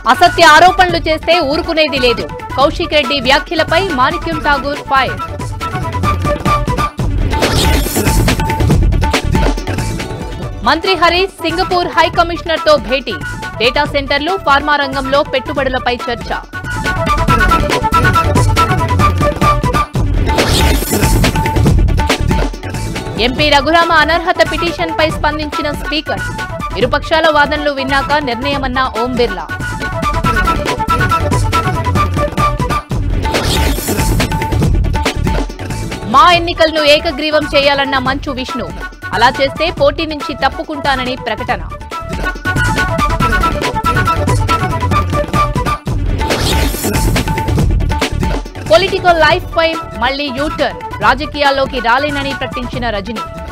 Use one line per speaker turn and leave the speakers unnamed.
అసత్య ఆరోపణలు చేస్తే ఊరుకునేది లేదు కౌశిక్ రెడ్డి వ్యాఖ్యలపై మాణిక్యం ఠాగూర్ ఫైర్ మంత్రి హరీష్ సింగపూర్ హై కమిషనర్ తో భేటీ డేటా సెంటర్లు ఫార్మా రంగంలో పెట్టుబడులపై చర్చ ఎంపీ రఘురామ అనర్హత పిటిషన్ పై స్పందించిన స్పీకర్ ఇరుపక్షాల వాదనలు విన్నాక నిర్ణయమన్న ఓం బిర్లా మా ఎన్నికలను ఏకగ్రీవం చేయాలన్న మంచు విష్ణు అలా చేస్తే పోటీ నుంచి తప్పుకుంటానని ప్రకటన పొలిటికల్ లైఫ్ పై మళ్లీ యూటర్న్ రాజకీయాల్లోకి రాలేనని ప్రకటించిన రజనీ